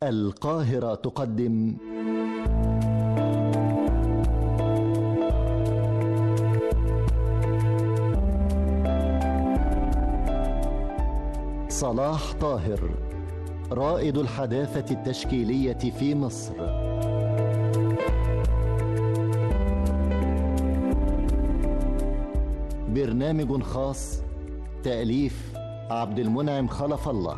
القاهرة تقدم صلاح طاهر رائد الحداثة التشكيلية في مصر برنامج خاص تأليف عبد المنعم خلف الله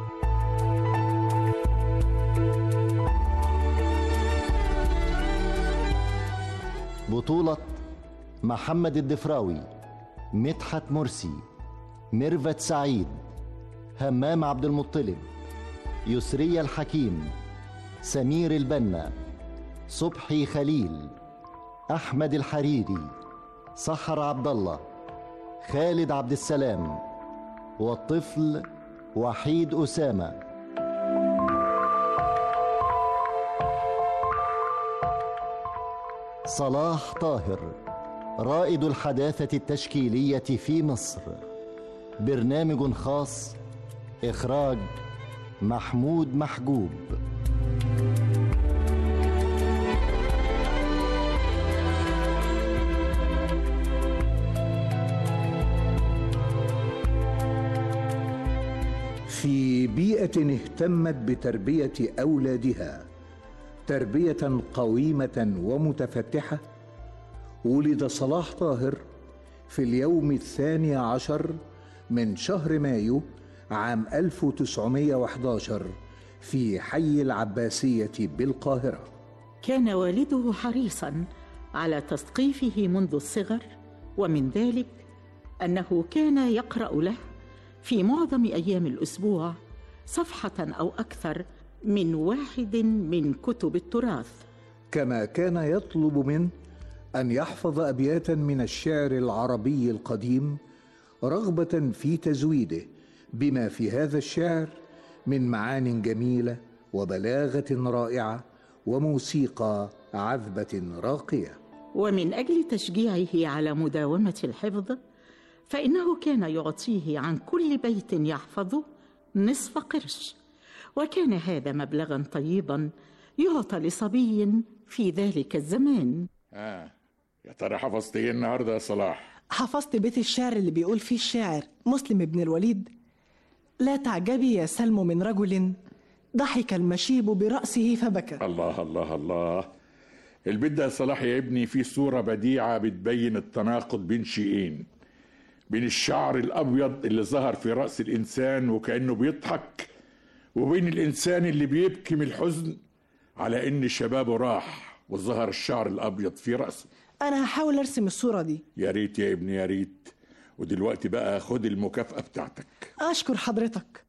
بطولة محمد الدفراوي مدحت مرسي ميرفت سعيد همام عبد المطلب يسري الحكيم سمير البنا صبحي خليل احمد الحريري سحر عبد الله خالد عبد السلام والطفل وحيد اسامه صلاح طاهر رائد الحداثه التشكيليه في مصر برنامج خاص اخراج محمود محجوب في بيئه اهتمت بتربيه اولادها تربيه قويمه ومتفتحه ولد صلاح طاهر في اليوم الثاني عشر من شهر مايو عام 1911 في حي العباسية بالقاهرة كان والده حريصا على تثقيفه منذ الصغر ومن ذلك انه كان يقرا له في معظم ايام الاسبوع صفحه او اكثر من واحد من كتب التراث كما كان يطلب منه أن يحفظ أبياتا من الشعر العربي القديم رغبة في تزويده بما في هذا الشعر من معان جميلة وبلاغة رائعة وموسيقى عذبة راقية ومن اجل تشجيعه على مداومه الحفظ فانه كان يعطيه عن كل بيت يحفظه نصف قرش وكان هذا مبلغا طيبا يعطى لصبي في ذلك الزمان آه يا ترى حفظت ايه النهارده يا صلاح حفظت بيت الشعر اللي بيقول فيه الشاعر مسلم بن الوليد لا تعجبي يا سلم من رجل ضحك المشيب برأسه فبكى الله الله الله البيت ده يا صلاح يا ابني فيه صورة بديعة بتبين التناقض بين شيئين بين الشعر الأبيض اللي ظهر في رأس الإنسان وكأنه بيضحك وبين الإنسان اللي بيبكي من الحزن على إن شبابه راح وظهر الشعر الأبيض في رأسه أنا هحاول أرسم الصورة دي يا ريت يا ابني يا ريت ودلوقتي بقى خد المكافأة بتاعتك أشكر حضرتك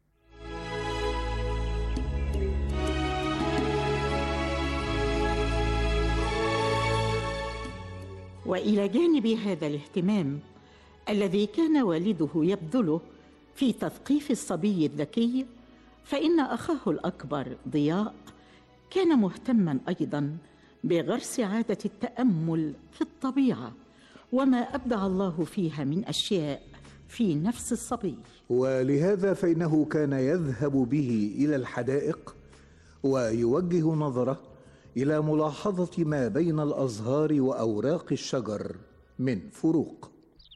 والى جانب هذا الاهتمام الذي كان والده يبذله في تثقيف الصبي الذكي فان اخاه الاكبر ضياء كان مهتما ايضا بغرس عاده التامل في الطبيعه وما ابدع الله فيها من اشياء في نفس الصبي ولهذا فإنه كان يذهب به إلى الحدائق ويوجه نظره إلى ملاحظة ما بين الأزهار وأوراق الشجر من فروق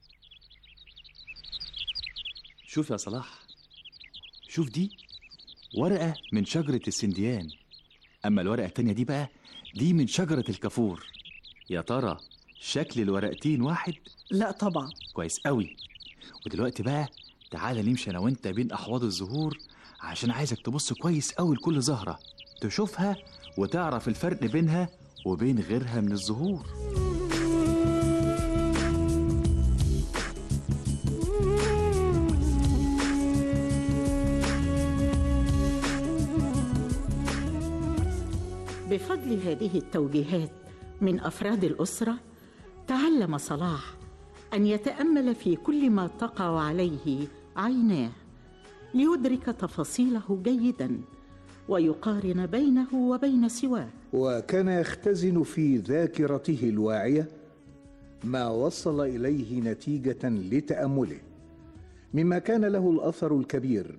شوف يا صلاح شوف دي ورقة من شجرة السنديان أما الورقة التانية دي بقى دي من شجرة الكافور يا ترى شكل الورقتين واحد لا طبعا كويس قوي ودلوقتي بقى تعالى نمشي أنا وأنت بين أحواض الزهور عشان عايزك تبص كويس قوي لكل زهرة تشوفها وتعرف الفرق بينها وبين غيرها من الزهور بفضل هذه التوجيهات من افراد الاسره تعلم صلاح ان يتامل في كل ما تقع عليه عيناه ليدرك تفاصيله جيدا ويقارن بينه وبين سواه وكان يختزن في ذاكرته الواعية ما وصل إليه نتيجة لتأمله مما كان له الأثر الكبير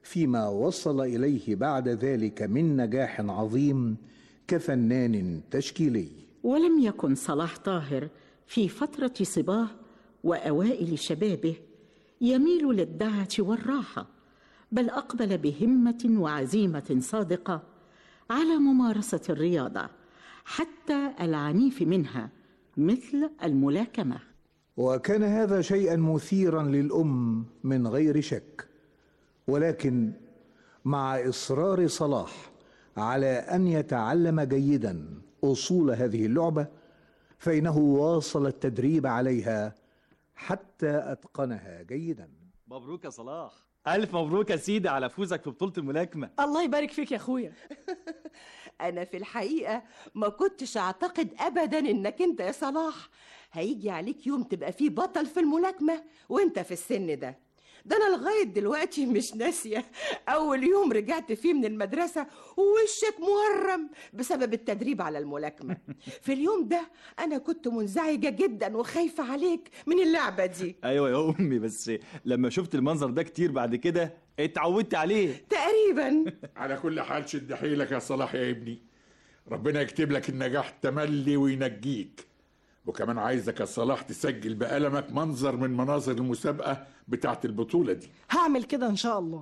فيما وصل اليه بعد ذلك من نجاح عظيم كفنان تشكيلي ولم يكن صلاح طاهر في فترة صباه وأوائل شبابه يميل للدعة والراحة بل أقبل بهمة وعزيمة صادقة على ممارسة الرياضة حتى العنيف منها مثل الملاكمة وكان هذا شيئا مثيرا للام من غير شك ولكن مع اصرار صلاح على ان يتعلم جيدا اصول هذه اللعبه فانه واصل التدريب عليها حتى اتقنها جيدا مبروك يا صلاح ألف مبروك يا سيدي على فوزك في بطولة الملاكمة الله يبارك فيك يا اخويا أنا في الحقيقة ما كنتش أعتقد أبدا إنك أنت يا صلاح هيجي عليك يوم تبقى فيه بطل في الملاكمة وأنت في السن ده ده أنا لغاية دلوقتي مش ناسية أول يوم رجعت فيه من المدرسة ووشك مورم بسبب التدريب على الملاكمة في اليوم ده أنا كنت منزعجة جدا وخايفة عليك من اللعبة دي أيوة يا أمي بس لما شفت المنظر ده كتير بعد كده اتعودت عليه تقريبا على كل حال شد حيلك يا صلاح يا ابني ربنا يكتب لك النجاح التملي وينجيك وكمان عايزك يا صلاح تسجل بقلمك منظر من مناظر المسابقة بتاعت البطولة دي هعمل كده ان شاء الله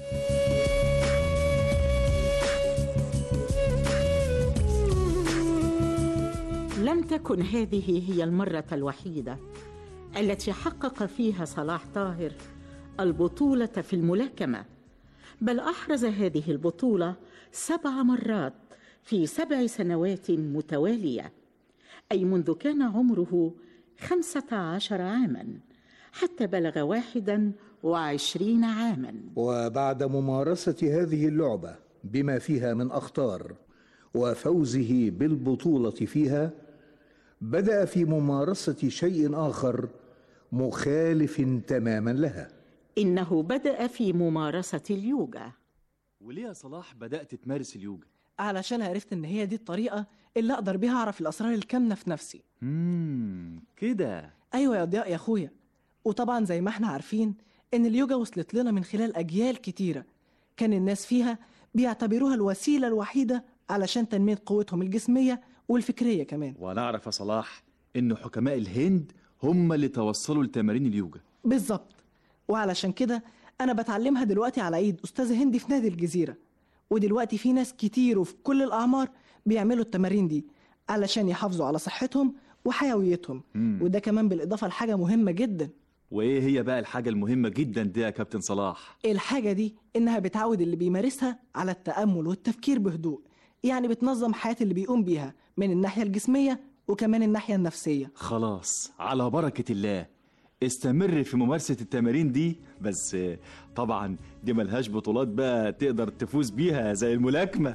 لم تكن هذه هي المرة الوحيدة التي حقق فيها صلاح طاهر البطولة في الملاكمة بل أحرز هذه البطولة سبع مرات في سبع سنوات متوالية أي منذ كان عمره خمسة عشر عاما حتى بلغ واحدا وعشرين عاما وبعد ممارسه هذه اللعبه بما فيها من اخطار وفوزه بالبطوله فيها بدا في ممارسه شيء اخر مخالف تماما لها إنه بدأ في ممارسة اليوجا وليه يا صلاح بدأت تمارس اليوجا؟ علشان عرفت ان هي دي الطريقه اللي اقدر بيها اعرف الاسرار الكامنه في نفسي مم كده ايوه يا ضياء يا اخويا وطبعا زي ما احنا عارفين ان اليوجا وصلت لنا من خلال اجيال كتيره كان الناس فيها بيعتبروها الوسيله الوحيده علشان تنميه قوتهم الجسميه والفكريه كمان وأنا أعرف يا صلاح إن حكماء الهند هم اللي توصلوا لتمارين اليوجا بالظبط وعلشان كده انا بتعلمها دلوقتي على ايد استاذ هندي في نادي الجزيره ودلوقتي في ناس كتير وفي كل الاعمار بيعملوا التمارين دي علشان يحافظوا على صحتهم وحيويتهم مم. وده كمان بالاضافه لحاجه مهمه جدا وإيه هي بقى الحاجة المهمة جدا دي يا كابتن صلاح؟ الحاجه دي انها بتعود اللي بيمارسها على التامل والتفكير بهدوء يعني بتنظم حياه اللي بيقوم بيها من الناحيه الجسميه وكمان الناحيه النفسيه خلاص على بركة الله استمر في ممارسة التمارين دي بس آه، طبعا دي ملهاش بطولات بقى تقدر تفوز بيها زي الملاكمة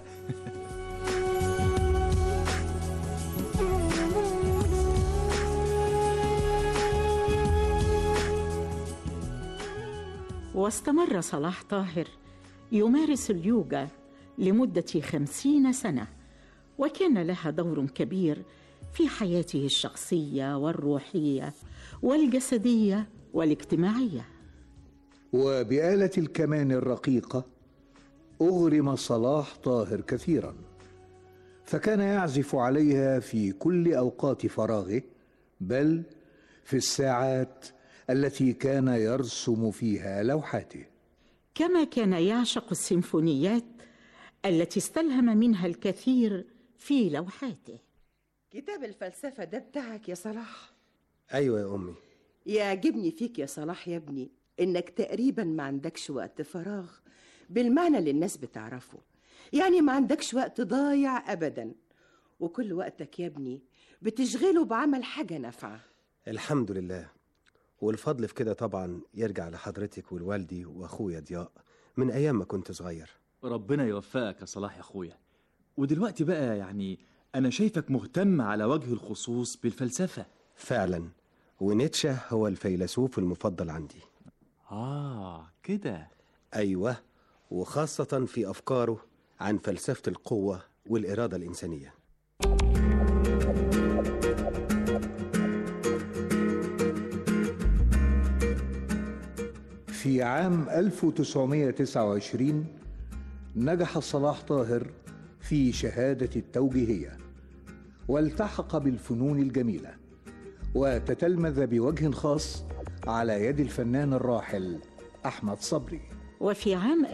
واستمر صلاح طاهر يمارس اليوجا لمدة خمسين سنة وكان لها دور كبير في حياته الشخصية والروحية والجسدية والاجتماعية وبآلة الكمان الرقيقة أغرم صلاح طاهر كثيرا فكان يعزف عليها في كل أوقات فراغه بل في الساعات التي كان يرسم فيها لوحاته كما كان يعشق السيمفونيات التي استلهم منها الكثير في لوحاته كتاب الفلسفة ده بتاعك يا صلاح أيوة يا أمي يعجبني فيك يا صلاح يا ابني إنك تقريبا ما عندكش وقت فراغ بالمعنى اللي الناس بتعرفه يعني ما عندكش وقت ضايع أبدا وكل وقتك يا ابني بتشغله بعمل حاجة نافعة الحمد لله والفضل في كده طبعا يرجع لحضرتك والوالدي وأخويا ضياء من أيام ما كنت صغير ربنا يوفقك يا صلاح يا أخويا ودلوقتي بقى يعني أنا شايفك مهتم على وجه الخصوص بالفلسفة فعلا ونيتشه هو الفيلسوف المفضل عندي آه كده أيوة وخاصة في أفكاره عن فلسفة القوة والإرادة الإنسانية في وفي عام 1929 نجح صلاح طاهر في شهادة التوجيهية والتحق بالفنون الجميلة وتتلمذ بوجه خاص على يد الفنان الراحل أحمد صبري وفي عام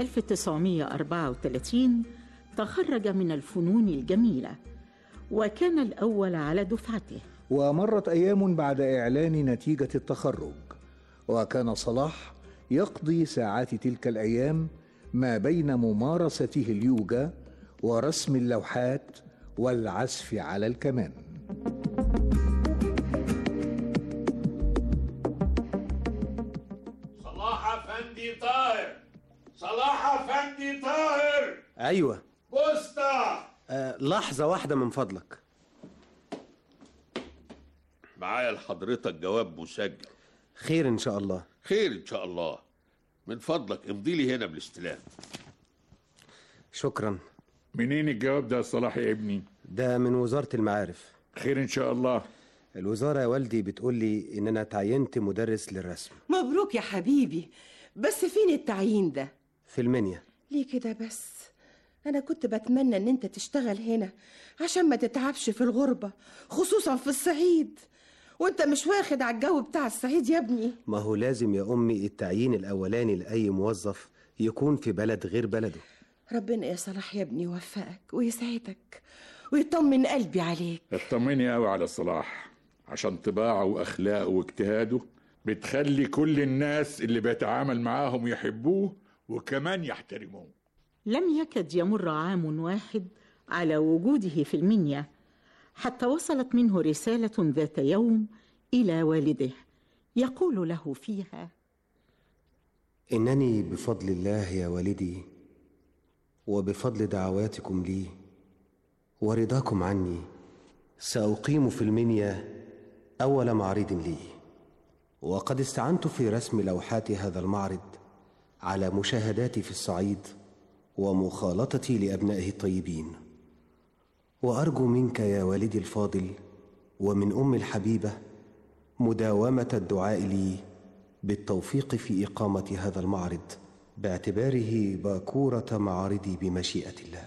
1934 تخرج من الفنون الجميلة وكان الأول على دفعته ومرت أيام بعد إعلان نتيجة التخرج وكان صلاح يقضي ساعات تلك الأيام ما بين ممارسته اليوجا ورسم اللوحات والعزف على الكمان صلاح افندي طاهر صلاح افندي طاهر أيوة بوسطة آه لحظة واحدة من فضلك معايا لحضرتك جواب مسجل خير إن شاء الله خير ان شاء الله من فضلك امضي لي هنا بالاستلام شكرا منين الجواب ده يا صلاح يا ابني ده من وزارة المعارف خير ان شاء الله الوزارة يا والدي بتقول لي إن أنا تعينت مدرس للرسم مبروك يا حبيبي بس فين التعيين ده في المنيا ليه كده بس انا كنت بتمنى ان انت تشتغل هنا عشان ما تتعبش في الغربة خصوصا في الصعيد وانت مش واخد على الجو بتاع الصعيد يا ابني ما هو لازم يا أمي التعيين الأولاني لأي موظف يكون في بلد غير بلده ربنا يا صلاح يا ابني يوفقك ويسعدك ويطمن قلبي عليك اطمني قوي على صلاح عشان طباعه واخلاقه واجتهاده بتخلي كل الناس اللي بيتعامل معاهم يحبوه وكمان يحترموه لم يكد يمر عام واحد على وجوده في المنيا حتى وصلت منه رسالة ذات يوم إلى والده يقول له فيها إنني بفضل الله يا والدي وبفضل دعواتكم لي ورضاكم عني سأقيم في المنيا أول معرض لي وقد استعنت في رسم لوحات هذا المعرض على مشاهداتي في الصعيد ومخالطتي لأبنائه الطيبين وأرجو منك يا والدي الفاضل ومن أم الحبيبة مداومة الدعاء لي بالتوفيق في إقامة هذا المعرض باعتباره باكورة معارضي بمشيئة الله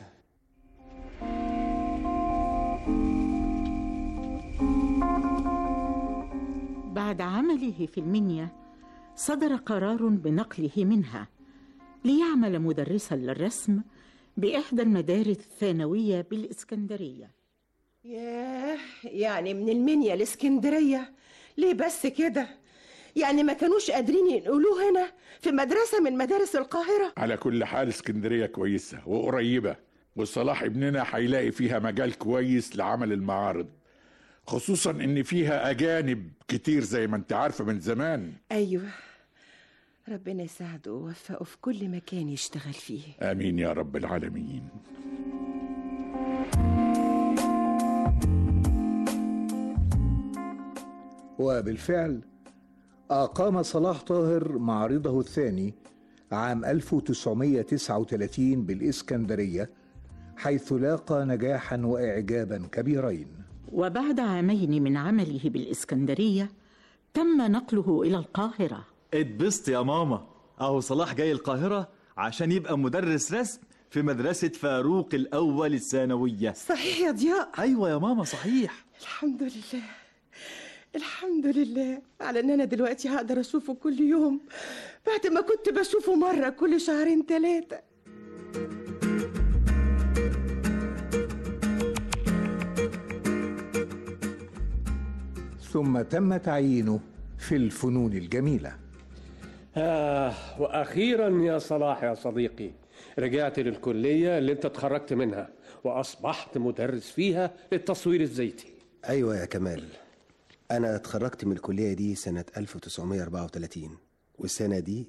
بعد عمله في المنيا صدر قرار بنقله منها ليعمل مدرسا للرسم بإحدى المدارس الثانوية بالإسكندرية ياه يعني من المنيا لاسكندرية ليه بس كده يعني ما كانوش قادرين ينقلوه هنا في مدرسة من مدارس القاهرة على كل حال اسكندرية كويسة وقريبة وصلاح ابننا هيلاقي فيها مجال كويس لعمل المعارض خصوصا ان فيها اجانب كتير زي ما انت عارفة من زمان أيوة ربنا يساعده ويوفقه في كل مكان يشتغل فيه امين يا رب العالمين وبالفعل أقام صلاح طاهر معرضه الثاني عام 1939 بالإسكندرية حيث لاقى نجاحا وإعجابا كبيرين وبعد عامين من عمله بالإسكندرية تم نقله إلى القاهرة اتبسط يا ماما اهو صلاح جاي القاهرة عشان يبقى مدرس رسم في مدرسة فاروق الأول الثانوية صحيح يا ضياء أيوة يا ماما صحيح الحمد لله الحمد لله على ان انا دلوقتي هقدر اشوفه كل يوم بعد ما كنت بشوفه مرة كل شهرين ثلاثة ثم تم تعيينه في الفنون الجميله آه وأخيرا يا صلاح يا صديقي رجعت للكلية اللي انت اتخرجت منها وأصبحت مدرس فيها للتصوير الزيتي أيوة يا كمال أنا اتخرجت من الكلية دي سنة 1934 والسنة دي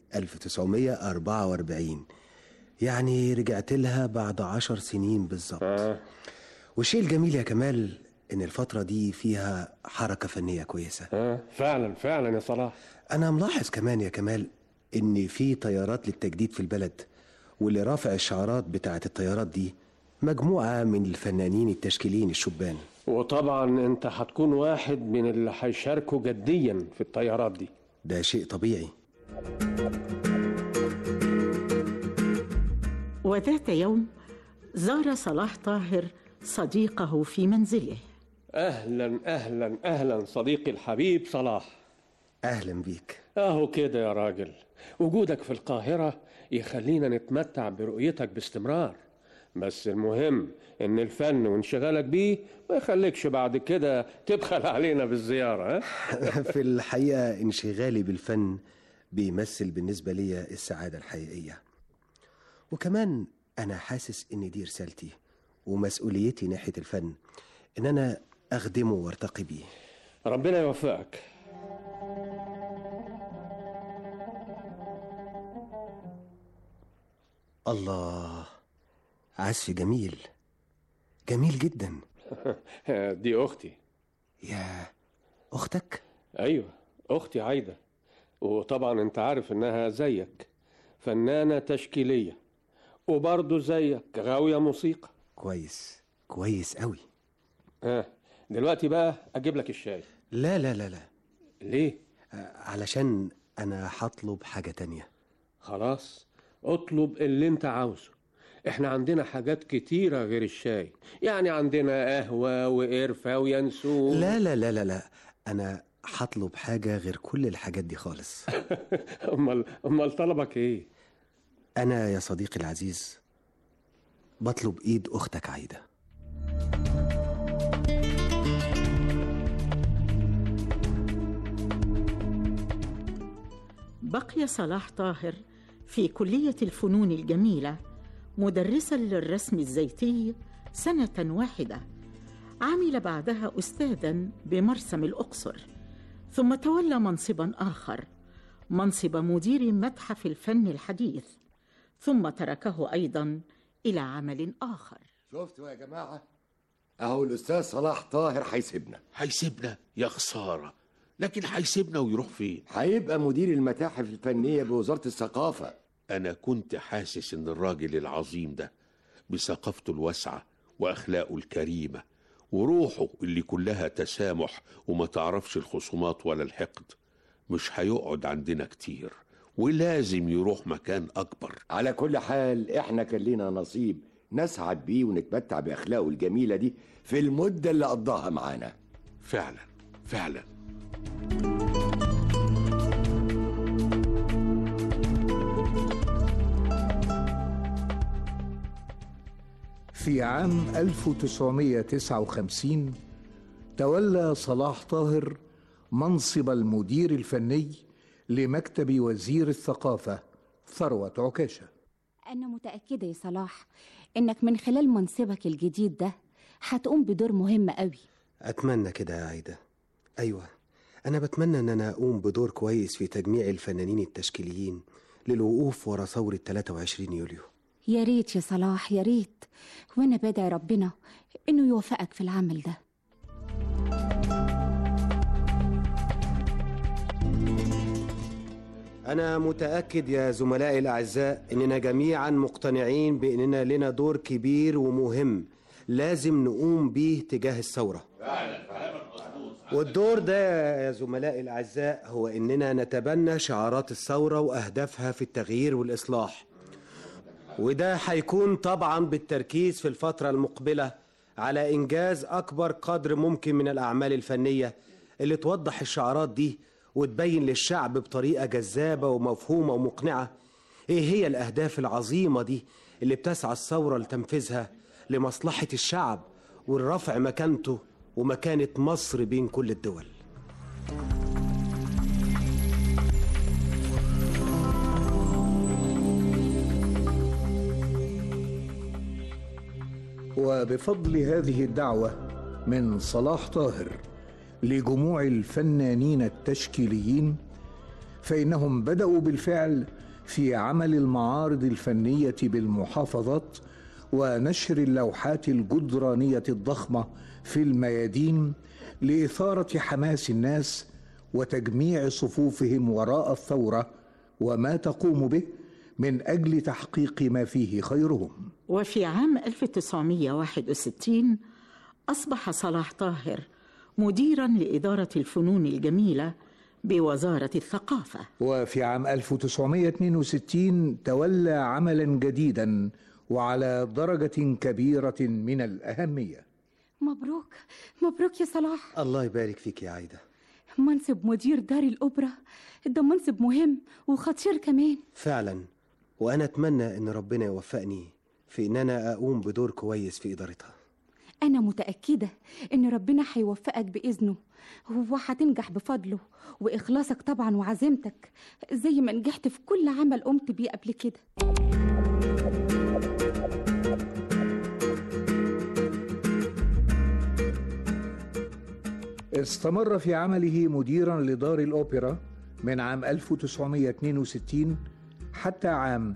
1944 يعني رجعت لها بعد عشر سنين بالظبط آه. والشيء الجميل يا كمال إن الفترة دي فيها حركة فنية كويسة آه. فعلا فعلا يا صلاح أنا ملاحظ كمان يا كمال إن في طيارات للتجديد في البلد واللي رافع الشعارات بتاعة الطيارات دي مجموعة من الفنانين التشكيليين الشبان وطبعا انت هتكون واحد من اللي هيشاركوا جديا في الطيارات دي ده شيء طبيعي وذات يوم زار صلاح طاهر صديقه في منزله اهلا اهلا اهلا صديقي الحبيب صلاح أهلا بيك اهو كده يا راجل وجودك في القاهرة يخلينا نتمتع برؤيتك باستمرار بس المهم ان الفن وانشغالك بيه ما يخليكش بعد كده تبخل علينا بالزيارة ها؟ في الحقيقة انشغالي بالفن بيمثل بالنسبة لي السعادة الحقيقية وكمان أنا حاسس إن دي رسالتي ومسؤوليتي ناحية الفن إن أنا أخدمه وارتقي بيه ربنا يوفقك الله عزف جميل جميل جدا دي اختي يا أختك ايوه اختي عايده وطبعا انت عارف انها زيك فنانه تشكيليه وبرضه زيك غاويه موسيقى كويس كويس قوي ها دلوقتي بقى اجيب لك الشاي لا لا لا لا ليه علشان أنا هطلب حاجة تانية خلاص اطلب اللي انت عاوزه احنا عندنا حاجات كتيرة غير الشاي يعني عندنا قهوة وقرفة وينسون لا لا لا لا لا أنا هطلب حاجة غير كل الحاجات دي خالص امال امال طلبك ايه أنا يا صديقي العزيز بطلب إيد أختك عايدة بقي صلاح طاهر في كلية الفنون الجميلة مدرسا للرسم الزيتي سنة واحدة عمل بعدها أستاذا بمرسم الأقصر ثم تولى منصبا آخر منصب مدير متحف الفن الحديث ثم تركه أيضا إلى عمل آخر شفتوا يا جماعة أهو الأستاذ صلاح طاهر هيسيبنا هيسيبنا يا خسارة لكن هيسيبنا ويروح فين هيبقى مدير المتاحف الفنية بوزارة الثقافة أنا كنت حاسس إن الراجل العظيم ده بثقافته الواسعة وأخلاقه الكريمة وروحه اللي كلها تسامح وما تعرفش الخصومات ولا الحقد مش هيقعد عندنا كتير ولازم يروح مكان أكبر على كل حال إحنا كان لينا نصيب نسعد بيه ونتمتع بأخلاقه الجميلة دي في المدة اللي قضاها معانا فعلا فعلا في عام 1959 تولى صلاح طاهر منصب المدير الفني لمكتب وزير الثقافة ثروة عكاشة أنا متأكدة يا صلاح إنك من خلال منصبك الجديد ده هتقوم بدور مهم قوي أتمنى كده يا عايدة أيوة أنا بتمنى إن أنا أقوم بدور كويس في تجميع الفنانين التشكيليين للوقوف ورا ثورة 23 يوليو يا ريت يا صلاح يا ريت وأنا بدعي ربنا إنه يوفقك في العمل ده أنا متأكد يا زملائي الأعزاء إننا جميعا مقتنعين بإننا لنا دور كبير ومهم لازم نقوم بيه تجاه الثورة والدور ده يا زملائي الأعزاء هو إننا نتبنى شعارات الثورة وأهدافها في التغيير والإصلاح وده هيكون طبعا بالتركيز في الفترة المقبلة على إنجاز أكبر قدر ممكن من الأعمال الفنية اللي توضح الشعارات دي وتبين للشعب بطريقة جذابة ومفهومة ومقنعة إيه هي الأهداف العظيمة دي اللي بتسعى الثورة لتنفيذها لمصلحة الشعب والرفع مكانته ومكانة مصر بين كل الدول وبفضل هذه الدعوة من صلاح طاهر لجموع الفنانين التشكيليين فإنهم بدأوا بالفعل في عمل المعارض الفنية بالمحافظات ونشر اللوحات الجدرانية الضخمة في الميادين لإثارة حماس الناس وتجميع صفوفهم وراء الثورة وما تقوم به من أجل تحقيق ما فيه خيرهم وفي عام 1961 أصبح صلاح طاهر مديرا لإدارة الفنون الجميلة بوزارة الثقافة وفي عام 1962 تولى عملا جديدا وعلى درجة كبيرة من الأهمية مبروك مبروك يا صلاح الله يبارك فيك يا عايدة منصب مدير دار الأوبرا ده منصب مهم وخطير كمان فعلا وأنا أتمنى إن ربنا يوفقني في إن أنا أقوم بدور كويس في إدارتها أنا متأكدة إن ربنا هيوفقك بإذنه وهتنجح بفضله وإخلاصك طبعا وعزيمتك زي ما نجحت في كل عمل قمت بيه قبل كده استمر في عمله مديرا لدار الأوبرا من عام 1962 حتى عام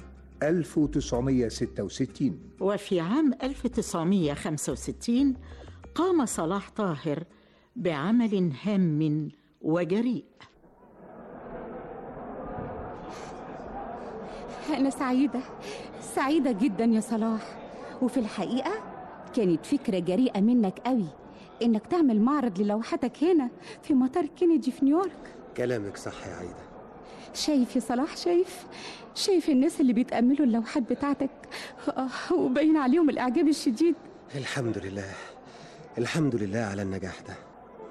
1966 وفي عام 1965 قام صلاح طاهر بعمل هام وجريء أنا سعيدة سعيدة جدا يا صلاح وفي الحقيقة كانت فكرة جريئة منك قوي إنك تعمل معرض للوحتك هنا في مطار كينيدي في نيويورك كلامك صح يا عايدة شايف يا صلاح شايف شايف الناس اللي بيتأملوا اللوحات بتاعتك آه، وباين عليهم الإعجاب الشديد الحمد لله الحمد لله على النجاح ده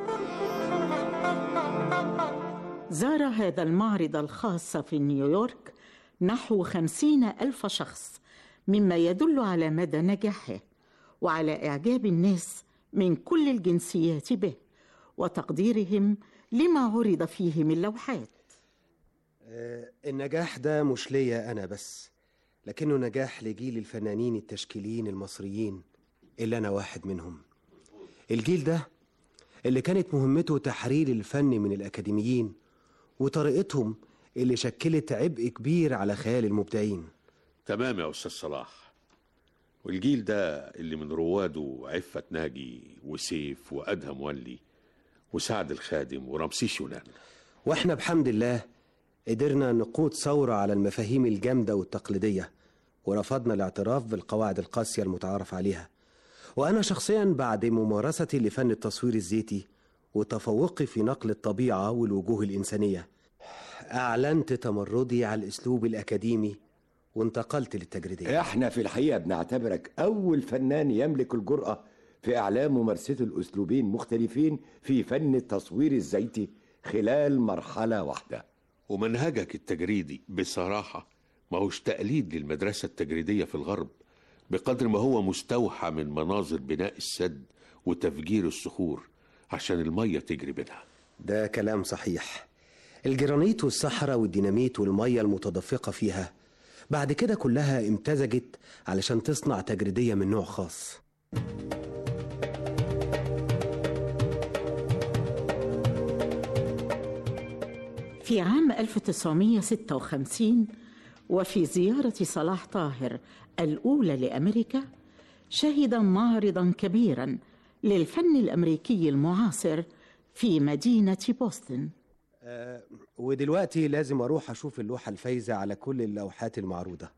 زار هذا المعرض الخاص في نيويورك نحو خمسين ألف شخص مما يدل على مدى نجاحه وعلى إعجاب الناس من كل الجنسيات به وتقديرهم لما عرض فيه من لوحات آه، النجاح ده مش ليا أنا بس لكنه نجاح لجيل الفنانين التشكيليين المصريين اللي أنا واحد منهم الجيل ده اللي كانت مهمته تحرير الفن من الأكاديميين وطريقتهم اللي شكلت عبء كبير على خيال المبدعين تمام يا أستاذ صلاح والجيل ده اللي من رواده عفة ناجي وسيف وأدهم ولي وسعد الخادم ورمسيس يونان واحنا بحمد الله قدرنا نقود ثورة على المفاهيم الجامدة والتقليدية ورفضنا الاعتراف بالقواعد القاسية المتعارف عليها وأنا شخصيا بعد ممارستي لفن التصوير الزيتي وتفوقي في نقل الطبيعة والوجوه الإنسانية أعلنت تمردي على الأسلوب الأكاديمي وانتقلت للتجريدية احنا في الحقيقة بنعتبرك أول فنان يملك الجرأة في إعلام ممارسته الأسلوبين مختلفين في فن التصوير الزيتي خلال مرحلة واحدة ومنهجك التجريدي بصراحة ما هوش تقليد للمدرسة التجريدية في الغرب بقدر ما هو مستوحى من مناظر بناء السد وتفجير الصخور عشان المية تجري بينها ده كلام صحيح الجرانيت والصحراء والديناميت والمية المتدفقة فيها بعد كده كلها امتزجت علشان تصنع تجريدية من نوع خاص في عام 1956 وفي زيارة صلاح طاهر الأولى لأمريكا شهد معرضا كبيرا للفن الأمريكي المعاصر في مدينة بوسطن أه ودلوقتي لازم أروح أشوف اللوحة الفايزة على كل اللوحات المعروضة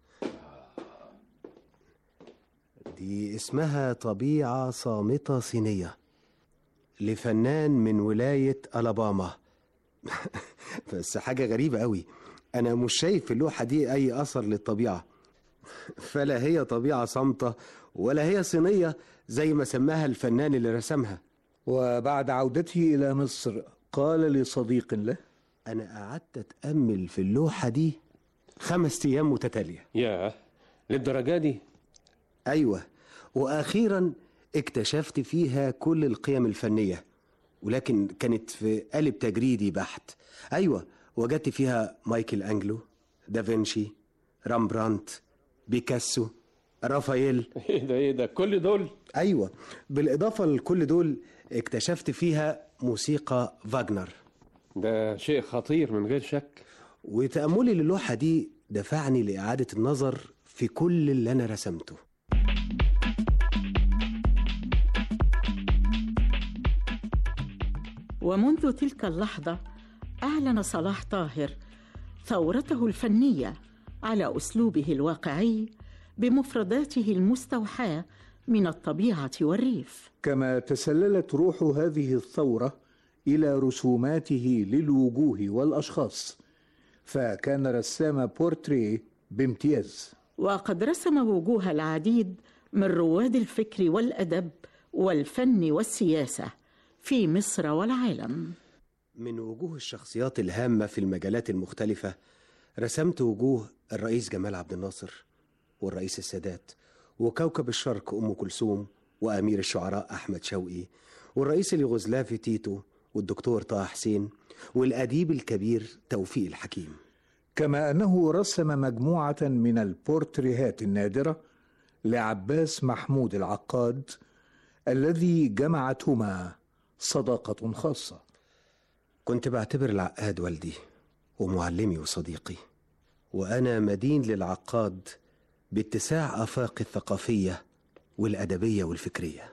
دي اسمها طبيعة صامتة صينية لفنان من ولاية ألاباما بس حاجة غريبة قوي أنا مش شايف في اللوحة دي أي أثر للطبيعة فلا هي طبيعة صامتة ولا هي صينية زي ما سماها الفنان اللي رسمها وبعد عودته إلى مصر قال لصديق له أنا قعدت أتأمل في اللوحة دي خمس أيام متتالية ياه للدرجة دي أيوة وأخيرا اكتشفت فيها كل القيم الفنية ولكن كانت في قالب تجريدي بحت أيوة وجدت فيها مايكل أنجلو دافنشي رامبرانت بيكاسو رافائيل ايه ده ايه ده كل دول أيوة بالإضافة لكل دول اكتشفت فيها موسيقى فاجنر ده شيء خطير من غير شك وتأملي للوحة دي دفعني لإعادة النظر في كل اللي أنا رسمته ومنذ تلك اللحظة أعلن صلاح طاهر ثورته الفنية على أسلوبه الواقعي بمفرداته المستوحاة من الطبيعة والريف كما تسللت روح هذه الثورة إلى رسوماته للوجوه والأشخاص فكان رسام بورتريه بامتياز وقد رسم وجوه العديد من رواد الفكر والادب والفن والسياسه في مصر والعالم من وجوه الشخصيات الهامة في المجالات المختلفة رسمت وجوه الرئيس جمال عبد الناصر والرئيس السادات وكوكب الشرق أم كلثوم وأمير الشعراء أحمد شوقي والرئيس اليوغوسلافي تيتو والدكتور طه حسين والأديب الكبير توفيق الحكيم كما انه رسم مجموعه من البورتريهات النادره لعباس محمود العقاد الذي جمعتهما صداقه خاصه كنت بعتبر العقاد والدي ومعلمي وصديقي وأنا مدين للعقاد باتساع آفاقي الثقافية والأدبية والفكرية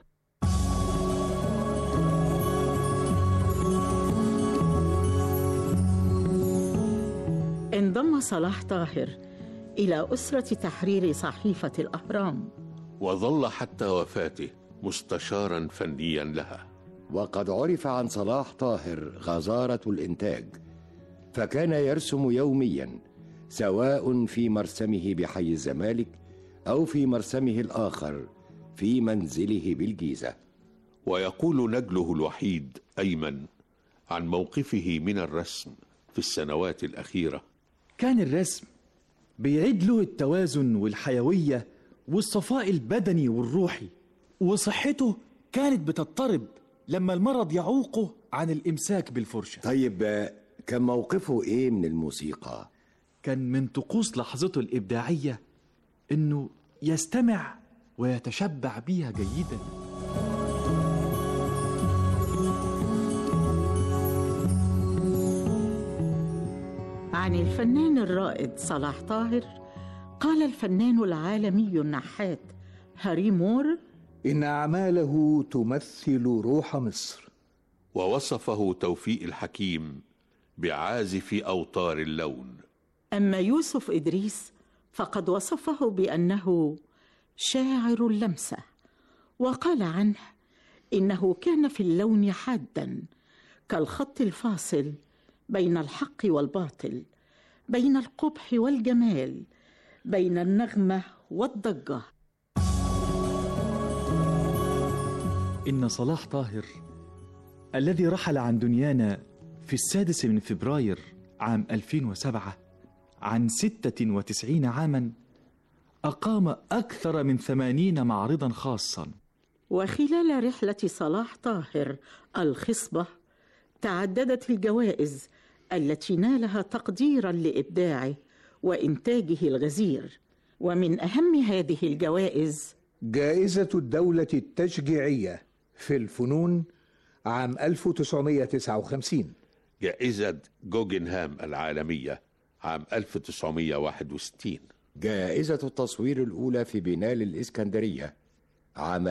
انضم صلاح طاهر الى اسره تحرير صحيفه الاهرام وظل حتى وفاته مستشارا فنيا لها وقد عرف عن صلاح طاهر غزارة الإنتاج فكان يرسم يوميا سواء في مرسمه بحي الزمالك أو في مرسمه الآخر في منزله بالجيزة ويقول نجله الوحيد أيمن عن موقفه من الرسم في السنوات الأخيرة كان الرسم بيعيد له التوازن والحيوية والصفاء البدني والروحي وصحته كانت بتضطرب لما المرض يعوقه عن الإمساك بالفرشة طيب آه، كان موقفه إيه من الموسيقى؟ كان من طقوس لحظته الإبداعية إنه يستمع ويتشبع بيها جيدا عن الفنان الرائد صلاح طاهر قال الفنان العالمي النحات هاري مور ان اعماله تمثل روح مصر ووصفه توفيق الحكيم بعازف أوتار اللون اما يوسف ادريس فقد وصفه بانه شاعر اللمسه وقال عنه انه كان في اللون حادا كالخط الفاصل بين الحق والباطل بين القبح والجمال بين النغمه والضجه إن صلاح طاهر الذي رحل عن دنيانا في السادس من فبراير عام 2007 عن 96 عاما أقام أكثر من ثمانين معرضا خاصا وخلال رحله صلاح طاهر الخصبه تعددت الجوائز التي نالها تقديرا لابداعه وانتاجه الغزير ومن اهم هذه الجوائز جائزه الدوله التشجيعيه في الفنون عام 1959 جائزة جوجنهام العالمية عام 1961 جائزة التصوير الأولى في بنال الإسكندرية عام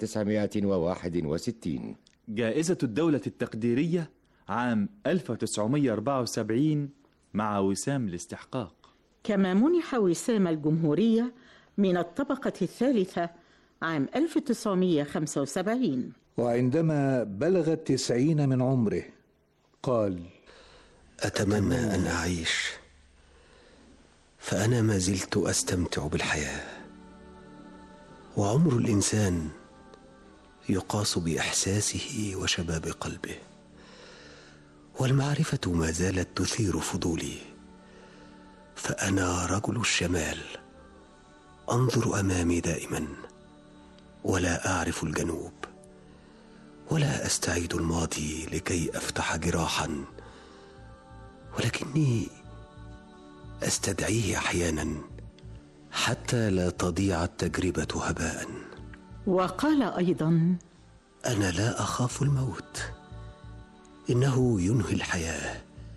1961 جائزة الدولة التقديرية عام 1974 مع وسام الاستحقاق كما منح وسام الجمهوريه من الطبقه الثالثه عام 1975 وعندما بلغ التسعين من عمره قال أتمنى أن أعيش فأنا ما زلت أستمتع بالحياة وعمر الإنسان يقاس بإحساسه وشباب قلبه والمعرفة ما زالت تثير فضولي فأنا رجل الشمال أنظر أمامي دائما ولا أعرف الجنوب ولا أستعيد الماضي لكي أفتح جراحا ولكني أستدعيه أحيانا حتى لا تضيع التجربة هباء وقال ايضا أنا لا أخاف الموت إنه ينهي الحياة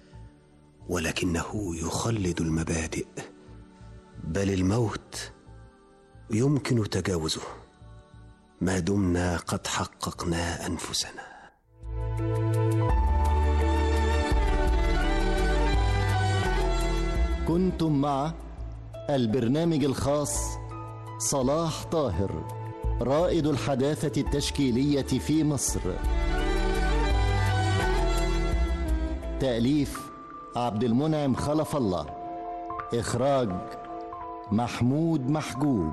ولكنه يخلد المبادئ بل الموت يمكن تجاوزه ما دمنا قد حققنا أنفسنا كنتم مع البرنامج الخاص صلاح طاهر رائد الحداثة التشكيلية في مصر تأليف عبد المنعم خلف الله إخراج محمود محجوب